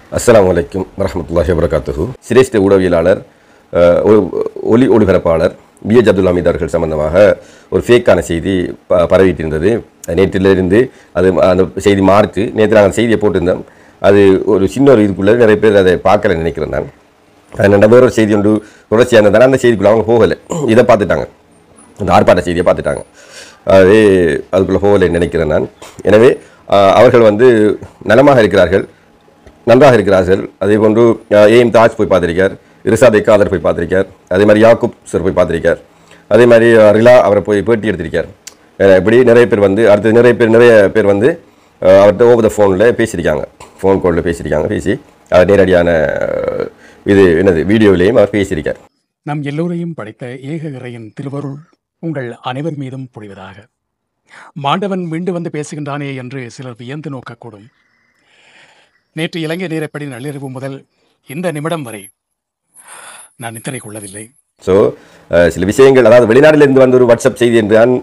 அஸ்ஸலாமு அலைக்கும் வரஹ்மத்துல்லாஹி வபரகாத்துஹு சிரேஷ்ட ஊடகவியலாளர் அஹ், ஒரு ஒலி ஒளிபரப்பாளர் பிஎச் அப்துல் ஹமீத் அவர்கள் சம்பந்தமாக ஒரு ஃபேக்கான செய்தி ப பரவிட்டு இருந்தது நேற்றிலிருந்து அது அந்த செய்தி மாறிட்டு நேற்று நாங்கள் செய்தியை போட்டிருந்தோம் அது ஒரு சின்ன ஒரு இதுக்குள்ளே நிறைய பேர் அதை பார்க்கல நினைக்கிறேன் நான் அது வேறொரு செய்தி ஒன்று தொடர்ச்சியாக இருந்ததால் அந்த செய்திக்குள்ளே அவங்க போகலை இதை பார்த்துட்டாங்க அந்த ஆர்ப்பாட்ட செய்தியை பார்த்துட்டாங்க அது அதுக்குள்ளே போகலைன்னு நினைக்கிறேன் நான் எனவே அஹ், அவர்கள் வந்து நலமாக இருக்கிறார்கள் நன்றாக இருக்கிறார்கள் அதே போன்று அஹ், ஏஎம் தாஜ் போய் பார்த்திருக்கார் இரிசாத் எக்காதர் போய் பார்த்திருக்கார் அதே மாதிரி யாக்கூப் சார் போய் பார்த்திருக்கார் அதே மாதிரி அஹ், ரிலா அவரை போய் பேட்டி எடுத்திருக்கார் அஹ், இப்படி நிறைய பேர் வந்து அடுத்து நிறைய பேர் நிறைய பேர் வந்து அஹ், அவர்கிட்ட ஓவர் த ஃபோனில் பேசியிருக்காங்க ஃபோன் காலில் பேசியிருக்காங்க பேசி அவர் நேரடியான அஹ், இது என்னது வீடியோவிலையும் அவர் பேசியிருக்கார் நம் எல்லோரையும் படைத்த ஏக இறையின் திருவருள் உங்கள் அனைவர் மீதும் பொழிவதாக மாண்டவன் மீண்டு வந்து பேசுகின்றானே என்று சிலர் வியந்து நோக்கக்கூடும் நேற்று இலங்கை நேரப்படி நள்ளிரவு முதல் இந்த நிமிடம் வரை நான் நித்திரை கொள்ளவில்லை ஸோ சில விஷயங்கள் அதாவது வெளிநாட்டிலிருந்து வந்த ஒரு வாட்ஸ்அப் செய்தி என்று தான்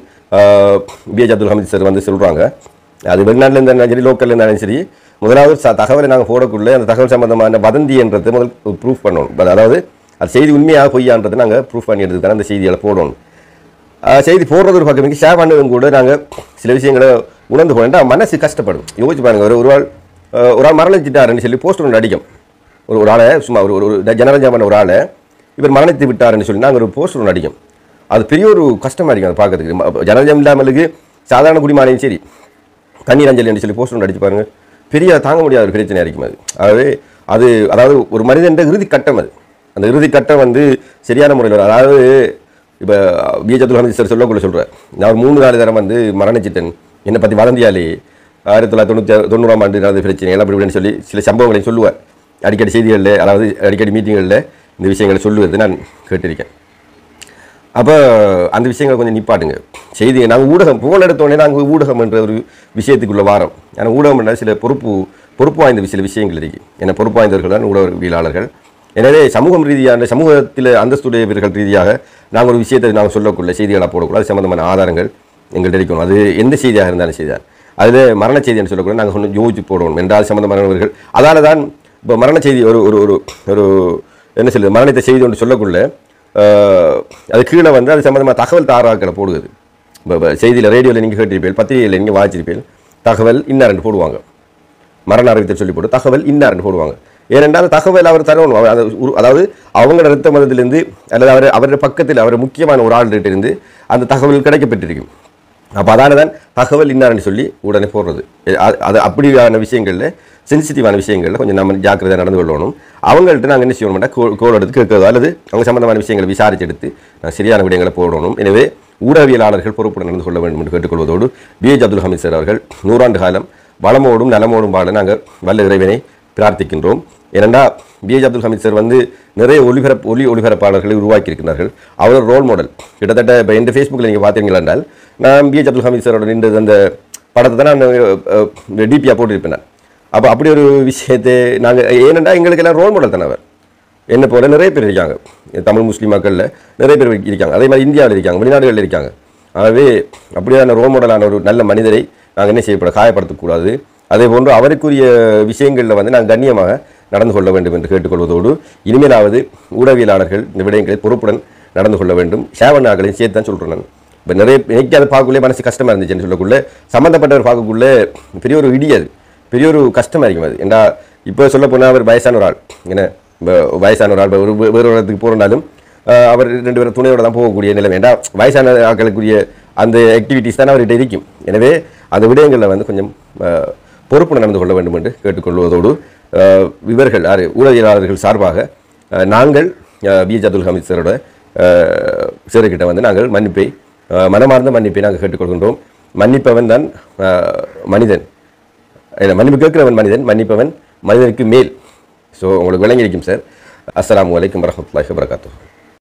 பிஎச் அப்துல் ஹமீத் சார் வந்து சொல்கிறாங்க அது வெளிநாட்டில் இருந்தாலும் சரி லோக்கலில் இருந்தாலும் சரி முதலாவது ச- தகவலை நாங்கள் போடக்குள்ள அந்த தகவல் சம்பந்தமான வதந்தி என்றதை முதல் ப்ரூஃப் பண்ணணும் But அதாவது அது செய்தி உண்மையாக பொய்யான்றதை நாங்கள் ப்ரூஃப் பண்ணி எடுத்து தானே அந்த செய்திகளை போடணும் அஹ் செய்தி போடுறது ஒரு பக்கம் ஷேர் பண்ணதும் கூட நாங்கள் சில விஷயங்களை உணர்ந்து போனோம்னா மனசு கஷ்டப்படும் யோசிச்சு பாருங்க ஒரு ஒரு ஆள் அஹ் ஒரு ஆள் மரணிச்சிட்டாருன்னு சொல்லி போஸ்டர் ஒன்று அடிக்கும் ஒரு ஒரு ஆளை சும்மா ஒரு ஒரு ஒரு ஜனரஞ்சம் பண்ண ஒரு ஆளை இவர் மரணித்து விட்டாருன்னு சொல்லி நாங்கள் ஒரு போஸ்டர் ஒன்று அடிக்கும் அது பெரிய ஒரு கஷ்டமாக இருக்கும் அதை பார்க்கறதுக்கு ம- ஜனரஞ்சம் இல்லாமலுக்கு சாதாரண குடிமானையும் சரி கண்ணீர் அஞ்சலி என்று சொல்லி போஸ்டர் ஒன்று அடிச்சு பாருங்க பெரிய தாங்க முடியாத ஒரு பிரச்சனை இருக்கும் அது அதாவது அது அதாவது ஒரு மனிதன் இறுதி கட்டம் அது அந்த இறுதி கட்டம் வந்து சரியான முறையில் வரும். அதாவது இப்போ பிஎச் அப்துல் ஹமீத் சார் சொல்லக்குள்ள சொல்கிறார் நான் ஒரு மூணு நாலு தரம் வந்து மரணிச்சிட்டேன் என்னை பற்றி வதந்தியாலே ஆயிரத்தி தொள்ளாயிரத்தி தொண்ணூற்றி தொண்ணூறாம் ஆண்டு நடந்த பிரச்சனை எல்லாம் அப்படி இப்படின்னு சொல்லி சில சம்பவங்களையும் சொல்லுவார் அடிக்கடி செய்திகளில் அதாவது அடிக்கடி மீட்டிங்களில் இந்த விஷயங்களை சொல்லுவது நான் கேட்டிருக்கேன் அப்போ அந்த விஷயங்களை கொஞ்சம் நிப்பாட்டுங்க செய்தி நாங்கள் ஊடகம் புகழ் எடுத்தோடனே நாங்கள் ஊடகம் என்ற ஒரு விஷயத்துக்குள்ள வாரம் ஏன்னா ஊடகம் என்ற சில பொறுப்பு பொறுப்பு வாய்ந்த சில விஷயங்கள் இருக்கு ஏன்னா பொறுப்பு வாய்ந்தவர்கள் தான் ஊடகவியலாளர்கள் எனவே சமூகம் ரீதியான சமூகத்தில் அந்தஸ்துடையவர்கள் ரீதியாக நாங்கள் ஒரு விஷயத்தை நாங்கள் சொல்லக்குள்ள செய்திகளாக போடக்கூடாது அது சம்பந்தமான ஆதாரங்கள் எங்கள்கிட்ட இருக்கணும் அது எந்த செய்தியாக இருந்தாலும் செய்தார் அதில் மரண செய்தின்னு சொல்லக்கூடாது நாங்கள் கொஞ்சம் யோசிச்சு போடணும் என்றால் சம்பந்தமானவர்கள் அதால தான் இப்போ மரண செய்தி ஒரு ஒரு ஒரு ஒரு என்ன சொல்லுது மரணித்த செய்தி ஒன்று சொல்லக்குள்ள ஆஹ் அது கீழே வந்து அது சம்மந்தமாக தகவல் தாராக்களை போடுது இப்போ செய்தியில் ரேடியோவில் நீங்கள் கேட்டிருப்பீர்கள் பத்திரிகையில் நீங்கள் வாசிச்சிருப்பீர்கள் தகவல் இன்னார்னு போடுவாங்க மரண அறிவித்தல் சொல்லி போட்டு தகவல் இன்னார்னு போடுவாங்க ஏனென்றால் அந்த தகவல் அவர் தரணும் அவர் அந்த உரு- அதாவது அவங்களோட ரத்த மதத்திலிருந்து அல்லது அவர் அவருடைய பக்கத்தில் அவர் முக்கியமான ஒரு ஆள்கிட்ட இருந்து அந்த தகவல் கிடைக்கப்பட்டிருக்கும் அப்போ அதான தான் தகவல் இன்னார்னு சொல்லி உடனே போடுறது எ- அது- அது அப்படியான விஷயங்களில் சென்சிட்டிவான விஷயங்களில் கொஞ்சம் நம்ம ஜாக்கிரதையாக நடந்து கொள்ளணும் அவங்கள்ட்ட நாங்கள் என்ன செய்யணும்னா கோ- கோல் எடுத்து கேட்கறதோ அல்லது அவங்க சம்பந்தமான விஷயங்களை விசாரித்து எடுத்து நாங்கள் சரியான விடயங்களை போடணும் எனவே ஊடகவியலாளர்கள் பொறுப்புடன் நடந்து கொள்ள வேண்டும் என்று கேட்டுக்கொள்வதோடு பிஎச் அப்துல் ஹமீத் சார் அவர்கள் நூறாண்டு காலம் வளமோடும் நலமோடும் வாழ நாங்கள் வல்ல இறைவனை பிரார்த்திக்கின்றோம் ஏனென்றால் பிஎச் அப்துல் ஹமீத் சார் வந்து நிறைய ஒளிபரப்பு ஒளி ஒளிபரப்பாளர்களை உருவாக்கி இருக்கிறார்கள் அவர் ரோல் மாடல் கிட்டத்தட்ட இப்போ எந்த ஃபேஸ்புக்கில் நீங்கள் பார்த்தீங்களா என்றால் நான் பிஎச் அப்துல் ஹமீத் சாரோட நின்றது அந்த படத்தை தான் நான் டிபியாக போட்டிருப்பேன் நான் அப்போ அப்படி ஒரு விஷயத்தை நாங்கள் ஏனென்றால் எங்களுக்கெல்லாம் ரோல் மாடல் தானே அவர் என்ன போல நிறைய பேர் இருக்காங்க தமிழ் முஸ்லீம் மக்களில் நிறைய பேர் இருக்காங்க அதே மாதிரி இந்தியாவில் இருக்காங்க வெளிநாடுகளில் இருக்காங்க ஆகவே அப்படியான ரோல் மாடலான ஒரு நல்ல மனிதரை நாங்கள் என்ன செய்யப்பட காயப்படுத்தக்கூடாது அதே போன்று அவருக்குரிய விஷயங்களில் வந்து நாங்கள் கண்ணியமாக நடந்து கொள்ள வேண்டும் என்று கேட்டுக்கொள்வதோடு இனிமேலாவது ஊடகவியலாளர்கள் இந்த விடயங்களை பொறுப்புடன் நடந்து கொள்ள வேண்டும் சேவனாக்களையும் சேர்த்து தான் சொல்கிறேன் நான் இப்போ நிறைய எனக்கு அதை பார்க்கக்குள்ளே மனசு கஷ்டமாக இருந்துச்சுன்னு சொல்லக்குள்ள சம்மந்தப்பட்டவர் பார்க்கக்குள்ள பெரிய ஒரு இடி அது பெரிய ஒரு கஷ்டமாக இருக்கும் அது ஏன்னா இப்போ சொல்ல போனால் அவர் வயசான ஒரு ஆள் என்ன இப்போ வயசான ஒரு ஆள் இப்ப ஒரு வே- வேறு ஒரு இடத்துக்கு போகிறனாலும் அவர் ரெண்டு பேரும் துணையோட தான் போகக்கூடிய நிலைமை ஏன்னா வயசான ஆட்களுக்குரிய அந்த ஆக்டிவிட்டீஸ் தான் அவர்கிட்ட இருக்கும் எனவே அந்த விடயங்களில் வந்து கொஞ்சம் அஹ், பொறுப்புடன் நடந்து கொள்ள வேண்டும் என்று கேட்டுக்கொள்வதோடு அஹ், இவர்கள் யார் ஊடகவியலாளர்கள் சார்பாக அஹ், நாங்கள் பிஎச் அப்துல் ஹமீத் சாரோட சார்கிட்ட வந்து நாங்கள் மன்னிப்பை அஹ், மனமார்ந்த மன்னிப்பை நாங்கள் கேட்டுக்கொள்கின்றோம் மன்னிப்பவன் தான் அஹ், மனிதன் இல்லை மன்னிப்பு கேட்கிறவன் மனிதன் மன்னிப்பவன் மனிதனுக்கு மேல் ஸோ உங்களுக்கு விளங்கி இருக்கும் சார் அஸ்ஸலாமு அலைக்கும் வரஹ்மத்துல்லாஹி வபரகாத்துஹு